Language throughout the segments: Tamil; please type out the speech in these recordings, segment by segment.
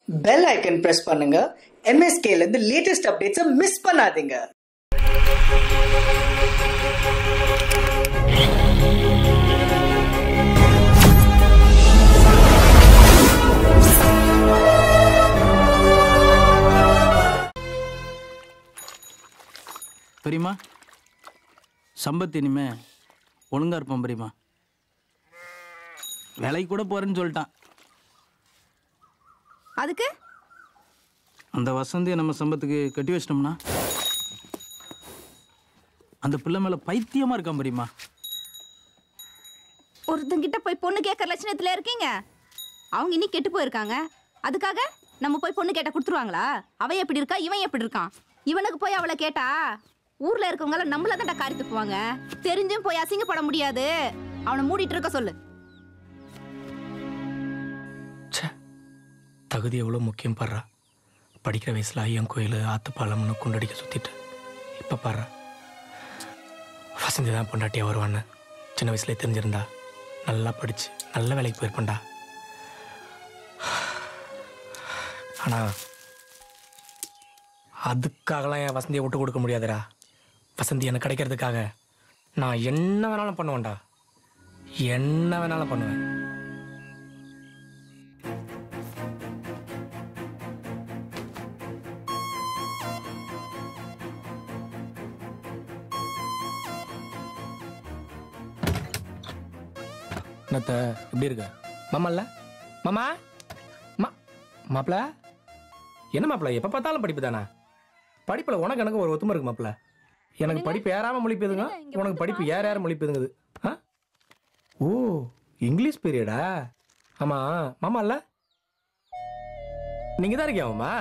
பெல் ஐக்கன் பிரஸ் பண்ணுங்க MSK ல இருந்து லேட்டஸ்ட் அப்டேட்ஸை மிஸ் பண்ணாதீங்க பெரியம்மா சம்பத் இனிமே ஒழுங்கா இருப்பான் பெரியம்மா வேலைக்கு கூட போறேன்னு சொல்லிட்டான் அதுக்கு அந்த வசந்தியை நம்ம சம்பத்துக்கு கட்டி வச்சிட்டோம்னா அந்த பிள்ளை மேல பைத்தியமா இருக்கான் பெரியம்மா ஒருத்தங்கிட்ட போய் பொண்ணு கேட்கற லட்சணத்துல இருக்கீங்க அவங்க இன்னி கெட்டு போயிருக்காங்க அதுக்காக நம்ம போய் பொண்ணு கேட்டா கொடுத்துருவாங்களா அவன் எப்படி இருக்கா இவன் எப்படி இருக்கான் இவனுக்கு போய் அவளை கேட்டா ஊர்ல இருக்கவங்க எல்லாம் நம்மள தான் காரி துப்புவாங்க தெரிஞ்சும் போய் அசிங்கப்பட முடியாது அவனை மூடிட்டு இருக்க சொல்லு ச்சே தகுதி எவ்வளோ முக்கியம் பாடுறா படிக்கிற வயசில் ஐயன் கோயில் ஆத்துப்பாலம்னு குண்டடிக்க சுற்றிட்டு இப்போ பாடுறா வசந்தி தான் பொண்டாட்டியாக வருவான்னு சின்ன வயசுலேயே தெரிஞ்சிருந்தா நல்லா படித்து நல்ல வேலைக்கு போயிருப்பேன்டா ஆனால் அதுக்காகலாம் என் வசந்தியை விட்டு கொடுக்க முடியாதுடா வசந்தி எனக்கு கிடைக்கிறதுக்காக நான் என்ன வேணாலும் பண்ணுவேன்டா என்ன வேணாலும் பண்ணுவேன் என்னத்த எப்படி இருக்க மாமா இல்ல மாமா மா மாப்பிள என்ன மாப்பிள எப்போ பார்த்தாலும் படிப்பு தானா படிப்பில் உனக்கு எனக்கு ஒரு ஒத்துமை இருக்கு மாப்பிள எனக்கு படிப்பு ஏறாம மொழிப்பேதுங்க உனக்கு படிப்பு ஏற ஏற மொழிப்பேதுங்குது ஆ ஓ இங்கிலீஷ் பீரியடா ஆமா மாமா இல்ல நீங்க தான் இருக்கியா மாமா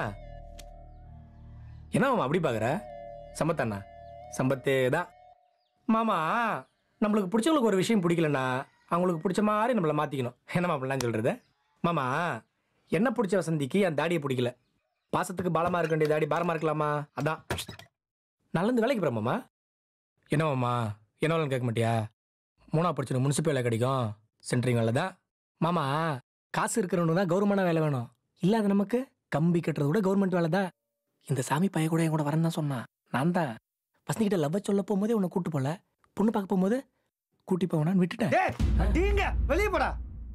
என்ன மாமா அப்படி பார்க்குற சம்பத்தாண்ணா சம்பத்தே தான் மாமா நம்மளுக்கு பிடிச்சவங்களுக்கு ஒரு விஷயம் பிடிக்கலன்னா அவங்களுக்கு பிடிச்ச மாதிரி நம்மளை மாற்றிக்கணும் என்ன மாப்பிள்ளலாம் சொல்கிறது மாமா என்ன பிடிச்ச வசந்திக்கு என் தாடியை பிடிக்கல பாசத்துக்கு பாலமாக இருக்க வேண்டிய தாடி பாரமாக இருக்கலாமா அதான் நல்லந்து வேலைக்கு போகிறேன் மாமா என்ன மாமா என்ன வேலைன்னு கேட்க மாட்டியா மூணா படிச்சு முனிசிபல் வேலை கிடைக்கும் சென்ட்ரிங் வேலை தான் மாமா காசு இருக்கிறவனு தான் கவர்மெண்ட் வேலை வேணும் இல்லாத நமக்கு கம்பி கட்டுறது கூட கவர்மெண்ட் வேலை தான் இந்த சாமி பையன் கூட என் கூட வரேன்னு தான் சொன்னான் நான் தான் பசங்கிட்ட லவ் சொல்ல போகும்போதே உன்னை கூட்டு போல பொண்ணு பார்க்க போகும்போது கூட்டி போவேனான்னு விட்டுட்டேன் டேய் நீங்க வெளிய போடா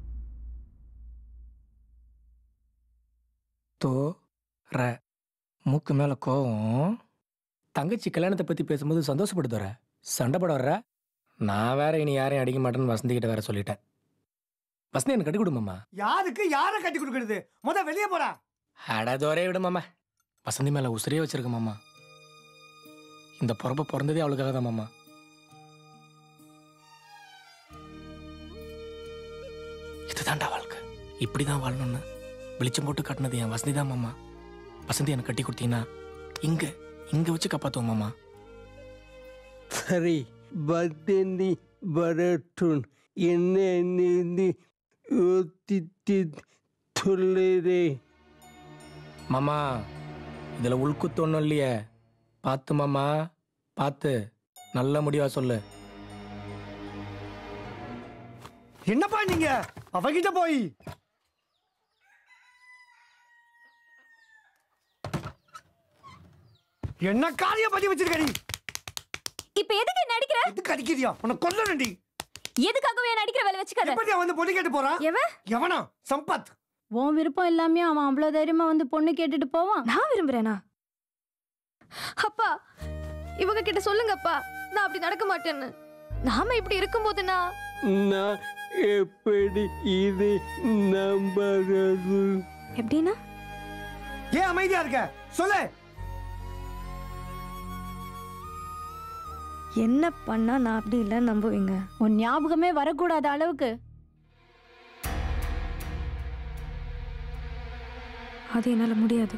தோ ர மூக்கு மேல கோவம் தங்கச்சி கல்யாணத்தை பத்தி பேசும்போது சந்தோஷப்படுத்து வர சண்டை போட வர்ற நான் வேற இனி யாரையும் அடிக்க மாட்டேன்னு வசந்தி கிட்ட வேற சொல்லிட்டேன் வசந்தி எனக்கு கட்டி கொடுமாமா யாருக்கு யார கட்டி கொடுக்கறது முத வெளிய போடா அடதோரே விடு மாமா வசந்தி மேல உசிரியே வச்சிருக்க மாமா இந்த பிறப்ப பிறந்ததே அவளுக்காக தான் மாமா இதுதான்டா வாழ்க்கை இப்படிதான் வாழணும்னு வெளிச்சம் போட்டு காட்டினது என் வசதி தான் மாமா வசந்தி எனக்கு கட்டி கொடுத்தீங்கன்னா இங்க இங்க வச்சு காப்பாத்துவோம் மாமா சரி பத்தேந்தி வரட்டும் என்ன நீந்தி யோசித்து சொல்லுறே மாமா இதுல உள்குத்து ஒன்றும் இல்லையே பார்த்து மாமா பார்த்து நல்ல முடிவா சொல்லு என்னப்பா நீங்க அவகிட்ட போய் என்ன காரியம் பண்ணி வச்சிருக்க நீ இப்ப எதுக்கு நடிக்கிற எதுக்கு அடிக்கிறியா உன்னை கொல்லணும்டி எதுக்காகவே நடிக்கிற வேலை வச்சுக்காத எப்படியா வந்து பொண்ணு கேட்டு போறான் எவன் எவனா சம்பத் உன் விருப்பம் இல்லாமே அவன் அவ்வளோ தைரியமா வந்து பொண்ணு கேட்டுட்டு போவான் நான் விரும்புறேனா அப்பா இவங்க கிட்ட சொல்லுங்கப்பா நான் அப்படி நடக்க மாட்டேன்னு நாம இப்படி இருக்கும்போது நான் நான் எப்படி இது நம்புறது எப்படின்னா ஏன் அமைதியா இருக்க சொல்லு என்ன பண்ணா நான் அப்படி இல்லை நம்புவீங்க உன் ஞாபகமே வரக்கூடாத அளவுக்கு அது என்னால முடியாது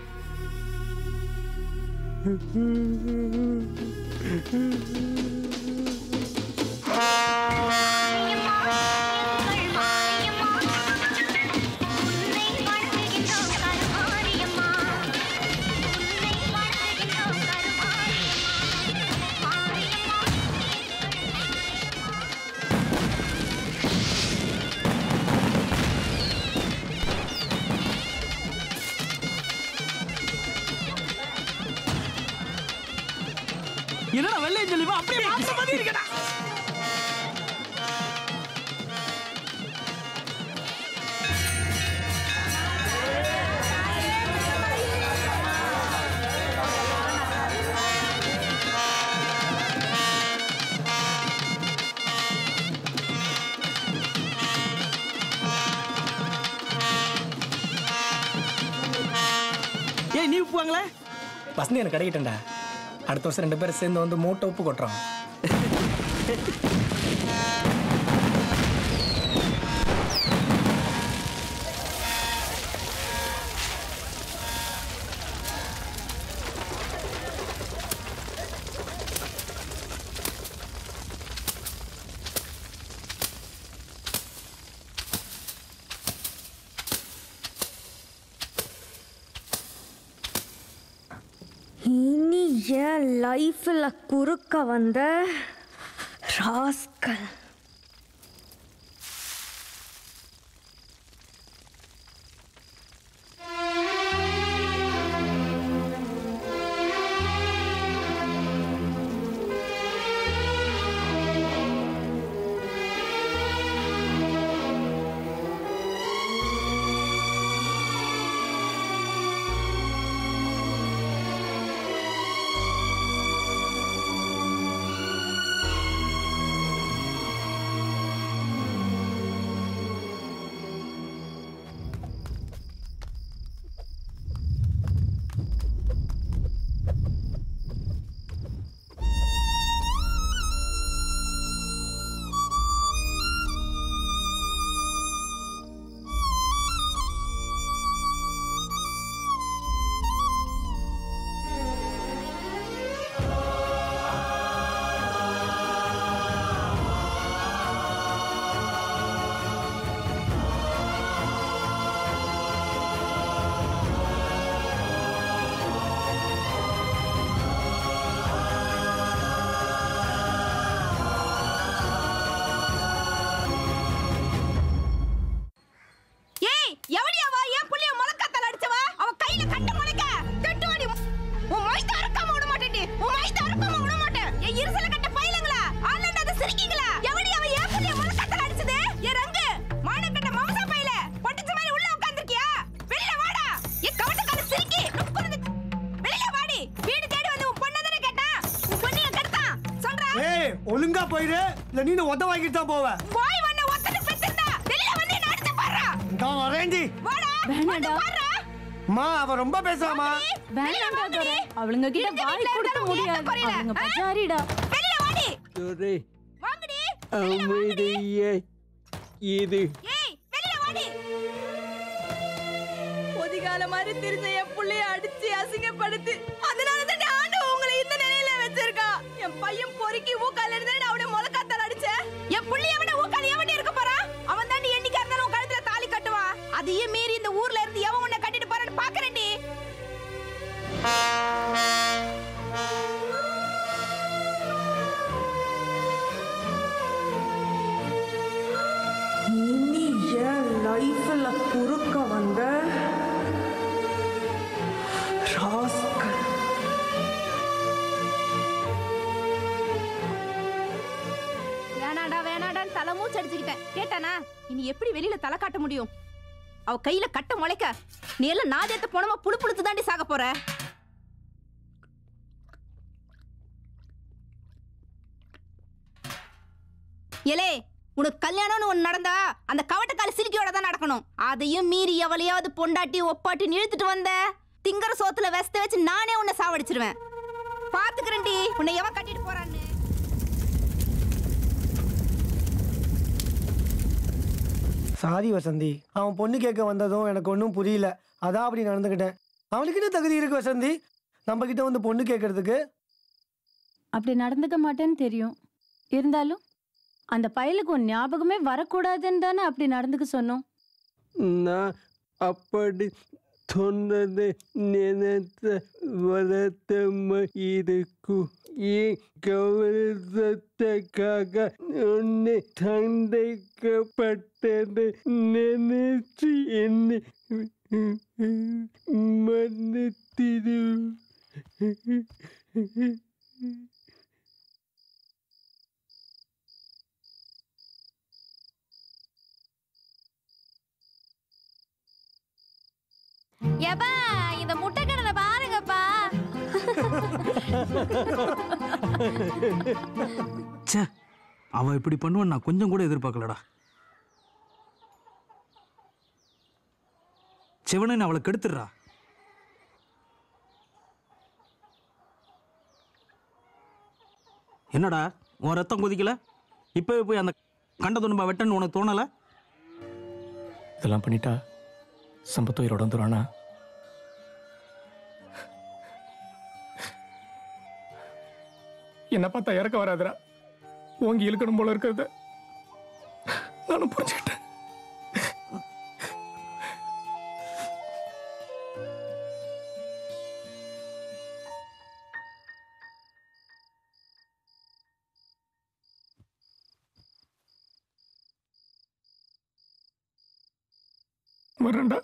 என்னடா வெள்ளை சொல்லிவா அப்படியே மாத்த மாதிரி இருக்கடா ஏய் நீ உப்புவாங்களே வசந்தி எனக்கு கிடைக்கட்டேன்டா அடுத்த வருஷம் ரெண்டு பேரும் சேர்ந்து வந்து மூட்டை உப்பு கொட்டுறோம் இனி என் லைஃப்பில் குறுக்க வந்த ராஸ்கல் ஏய் எவடியா வா ஏன் புள்ளிய முளக்கத்தால அடிச்சவ அவ கையில கட்ட முளைக்க திட்டுவாடி உன் மைத்த அறுக்காம விட மாட்டேன்டி உன் மைத்த அறுக்காம விட மாட்டேன் என் இருசல கட்ட பையலங்களா ஆன்லைன் அதை சிரிக்கீங்களா எவடி அவ ஏன் புள்ளிய முளக்கத்தால அடிச்சது ஏ ரங்கு மான கட்ட மமசா பையல பட்டுச்ச மாதிரி உள்ள உட்கார்ந்திருக்கியா வெளியில வாடா ஏ கவட்டக்கார சிரிக்கி நுப்புறது வெளியில வாடி வீடு தேடி வந்து உன் பொண்ணை தானே கேட்டா உன் பொண்ணிய கெடுத்தான் சொல்றா ஏய் ஒழுங்கா போயிரு இல்ல நீ உத வாங்கிட்டு தான் போவ போய் வண்ண ஒத்தனை பெத்திருந்தா வெளியில வந்து என்ன அடிச்சு பாடுறா நான் வரேன்டி வாடா வந்து பாடுறா அம்மா அவ ரொம்ப பேசுறாமா வேணாண்டா துரை அவளுங்க கிட்ட வாய் கொடுக்க முடியாது அவங்க பஜாரிடா வெளியில வாடி துரை வாங்கடி அமைதியே இது ஏய் வெளியில வாடி ஒதிகால மாதிரி தெரிஞ்ச என் புள்ளைய அடிச்சு அசிங்கப்படுத்தி அதனால தான் ஆண்டு உங்களை இந்த நிலையில வச்சிருக்கா என் பையன் பொறுக்கி ஊக்கால இருந்து நான் அவனை முளக்காத்தால அடிச்சேன் என் புள்ளைய விட ஊக்கால எவன் இருக்க போறா அவன் தான் என்னைக்கா இருந்தாலும் உன் கழுத்துல தாலி கட்டுவான் அதையும் மீறி இந்த ஊர்ல இருந்து எவன் உன்னை கட்டிட்டு போறான்னு பாக்குறேன்டி இனி என் லைஃப்ல குறுக்க வந்த ராஸ்கல் வேணாடா வேணாடான்னு தலை மூச்சு அடிச்சுக்கிட்டேன் கேட்டானா இனி எப்படி வெளியில தலை காட்ட முடியும் அவ கையில கட்ட முளைக்க நீ எல்லாம் நாதேத்த போனமா புழு புழுத்து தாண்டி சாக போற எலே உனக்கு கல்யாணம்னு ஒண்ணு நடந்தா அந்த கவட்டக்கால சிரிக்கையோட தான் நடக்கணும் அதையும் மீறி எவளையாவது பொண்டாட்டி ஒப்பாட்டி இழுத்துட்டு வந்த திங்கர சோத்துல வெஸ்த வச்சு நானே உன்னை சாவடிச்சிருவேன் பாத்துக்கிறேன்டி உன்னை எவன் கட்டிட்டு போறான்னு சாரி வசந்தி அவன் பொண்ணு கேட்க வந்ததும் எனக்கு ஒன்றும் புரியல அதான் அப்படி நடந்துக்கிட்டேன் அவனுக்கு என்ன தகுதி இருக்கு வசந்தி நம்ம கிட்ட வந்து பொண்ணு கேட்கறதுக்கு அப்படி நடந்துக்க மாட்டேன்னு தெரியும் இருந்தாலும் அந்த பயலுக்கு உன் ஞாபகமே வரக்கூடாதுன்னு தானே அப்படி நடந்துக்க சொன்னோம் நான் அப்படி சொன்னது நினைத்த வருத்தமா இருக்கும் என் கவனத்துக்காக உன்னை சண்டைக்கப்பட்டது நினைச்சு என்னை மன்னித்திரு ஏப்பா இந்த முட்டை கடலை பாருங்கப்பா ச்சே அவ இப்படி பண்ணுவான்னு நான் கொஞ்சம் கூட எதிர்பார்க்கலடா சிவனன் அவளை கெடுத்துடுறா என்னடா உன் ரத்தம் கொதிக்கல இப்பவே போய் அந்த கண்ட துணும்பா வெட்டன்னு உனக்கு தோணல இதெல்லாம் பண்ணிட்டா சம்பத் உயிரோட வந்துடுவானா என்ன பார்த்தா இறக்க வராதுடா ஓங்கி இழுக்கணும் போல இருக்கிறத நானும் புரிஞ்சுக்கிட்டேன் வரேன்டா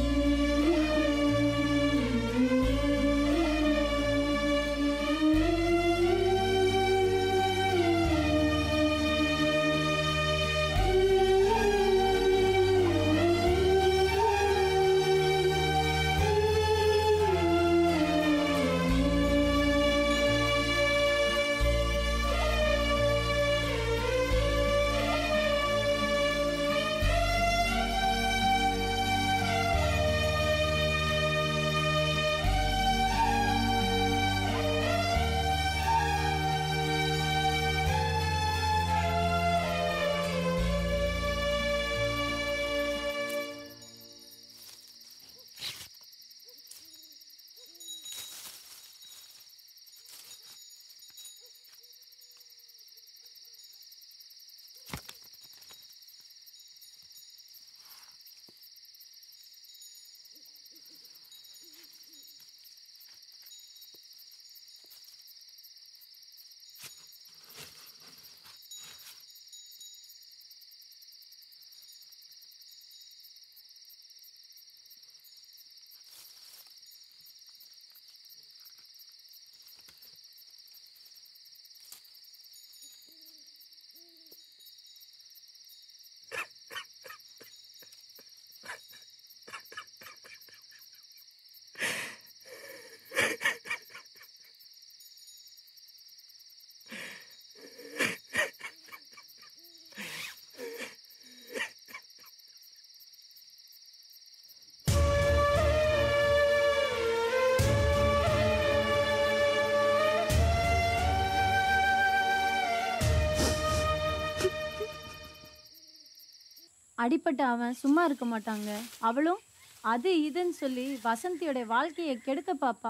அடிப்பட்ட அவன் சும்மா இருக்க மாட்டாங்க அவளும் அது இதுன்னு சொல்லி வசந்தியோட வாழ்க்கையை கெடுக்க பாப்பா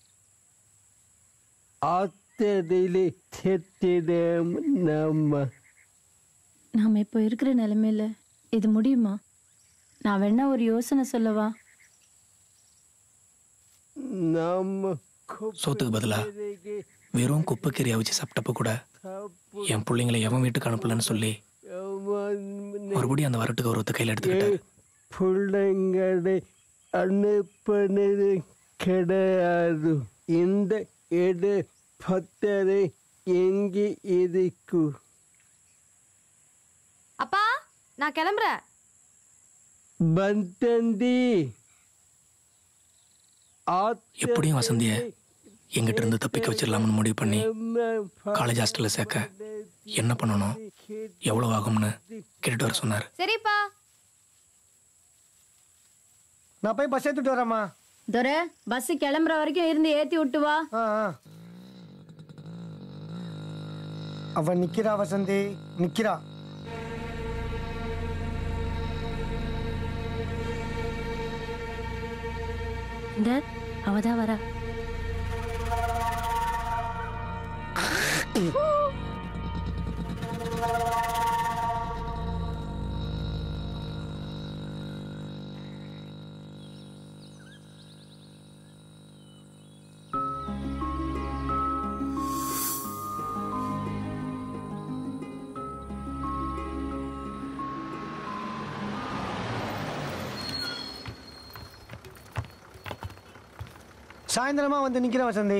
ஆத்ததிலே செத்திடம் நம்ம நாம இப்போ இருக்கிற நிலைமையில இது முடியுமா நான் வேணா ஒரு யோசனை சொல்லவா நம்ம சோத்துக்கு பதிலா வெறும் குப்பைக்கீரையை வச்சு சாப்பிட்டப்ப கூட என் பிள்ளைங்களை எவன் வீட்டுக்கு அனுப்பலன்னு சொல்லி மறுபடியும் அந்த வரட்டு கௌரவத்தை கையில் எடுத்துக்கிட்டேன் பிள்ளைங்களை அனுப்பினது கிடையாது இந்த இட பத்தரை எங்கே இருக்கு அப்பா நான் கிளம்புறேன் பந்தந்தி எப்படியும் வசந்திய எங்கிட்ட இருந்து தப்பிக்க வச்சிடலாம்னு முடிவு பண்ணி காலேஜ் ஹாஸ்டலில் சேர்க்க என்ன பண்ணணும் எவ்வளோ ஆகும்னு கேட்டுட்டு வர சொன்னார் சரிப்பா நான் போய் பஸ் ஏற்றிட்டு வரேம்மா துரை பஸ் கிளம்புற வரைக்கும் இருந்து ஏத்தி விட்டு வா ஆ ஆ. அவ நிக்கிறா வசந்தி நிக்கிறா இந்த அவதான் வரா சாயந்தரமா வந்து நிக்கிறேன் வசந்தி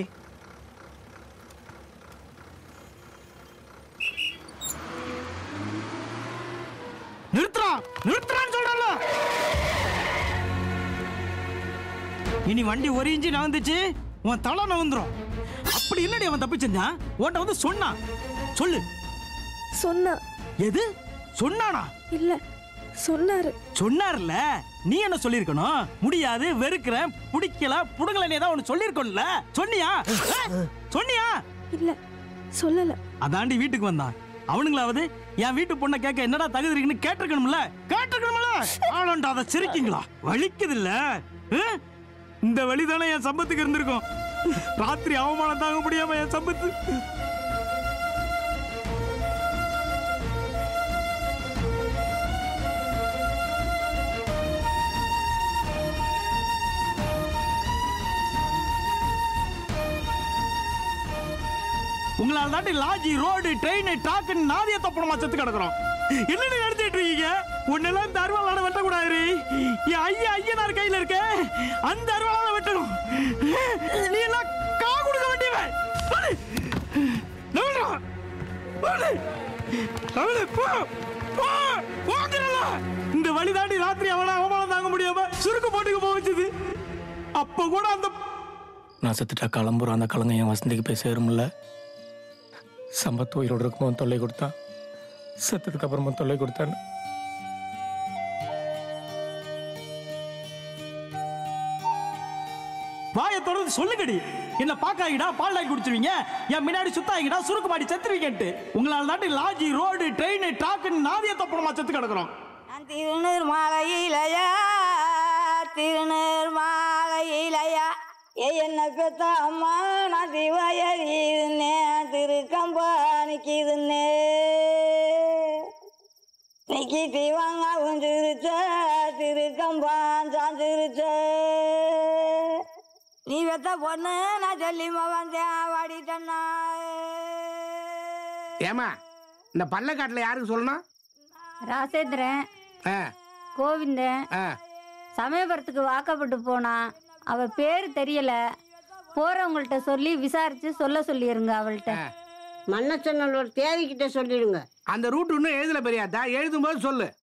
நிறுத்துறான் நிறுத்துறான்னு சொல்றல இனி வண்டி ஒரு இன்ச்சு நகர்ந்துச்சு உன் தலை நகர்ந்துரும் அப்படி என்னடி அவன் தப்பு செஞ்சான் உன்கிட்ட வந்து சொன்னான் சொல்லு சொன்னா எது சொன்னானா இல்ல சொன்னாரு சொன்னார்ல நீ என்ன சொல்லிருக்கணும் முடியாது வெறுக்கிறேன் பிடிக்கல புடுங்கல நீ ஏதாவது ஒன்று சொல்லிருக்கணும்ல சொன்னியா ஆ? சொன்னியா இல்ல சொல்லல அதாண்டி வீட்டுக்கு வந்தான் அவனுங்களாவது என் வீட்டு பொண்ணை கேட்க என்னடா தகுதி இருக்குன்னு கேட்டிருக்கணும்ல கேட்டிருக்கணும்ல ஆனண்டா அதை சிரிக்கீங்களா வலிக்குது இல்ல இந்த வழி தானே என் சம்பத்துக்கு இருந்திருக்கும் ராத்திரி அவமானம் தாங்க முடியாம என் சம்பத்து உங்களால தாண்டி லாஜி ரோடு ட்ரெயின் ட்ராக்குன்னு நாதிய தப்பணமா செத்து கிடக்குறோம் என்னடி நடத்திட்டு இருக்கீங்க உன்னெல்லாம் இந்த அருவாளால வெட்டக்கூடாது என் ஐயா ஐயனார் கையில இருக்க அந்த அருவாளால வெட்டணும் நீ எல்லாம் கா கொடுக்க வேண்டியவன் போடு. நவுறா. போடு. நவுறு, போ. போ. போங்கிறல்ல. இந்த வழி தாண்டி ராத்திரி அவன அவமானம் தாங்க முடியாம சுருக்கு போட்டுக்கு போக வச்சது அப்ப கூட அந்த நான் செத்துட்டா கிளம்புறோம் அந்த கலங்க என் வசந்திக்கு போய் சேரும்ல சம்பத் உயிரோடு இருக்கும்போது தொல்லை கொடுத்தான் செத்ததுக்கு அப்புறமா தொல்லை கொடுத்தான்னு வாயை தொடர்ந்து சொல்லுங்கடி என்ன பாக்காகிடா பால் டாக்கி குடிச்சிருவீங்க என் முன்னாடி சுத்தாகிடா சுருக்கு மாடி செத்துருவீங்கன்ட்டு உங்களால தாண்டி லாஜி ரோடு ட்ரெயின் ட்ராக்குன்னு நாதிய தப்பணமா செத்து கிடக்குறோம் நான் திருநீர் மாலையிலையா திருநீர் மாலையிலையா ஏ என்ன பெத்த அம்மா நான் திவயறியுதுன்னே திருக்கம்பா நிற்கிதுன்னே நிக்கி தீவாங்க உஞ்சிருச்ச திருக்கம்பான் சாஞ்சிருச்ச நீ வெத்த பொண்ணு நான் சொல்லி வந்தேன் வாடிட்டண்ணா ஏமா இந்த பள்ளக்காட்டில் யாருக்கு சொல்லணும் ராசேந்திரன் ஆ கோவிந்தன் ஆ சமயபுரத்துக்கு வாக்கப்பட்டு போனான் அவ பேர் தெரியல போறவங்கள்ட்ட சொல்லி விசாரிச்சு சொல்ல சொல்லிருங்க அவள்கிட்ட மன்னச்சன்னல் ஒரு தேதிக்கிட்ட சொல்லிடுங்க அந்த ரூட் இன்னும் எழுதல பெரியாத்தா எழுதும்போது சொல்லு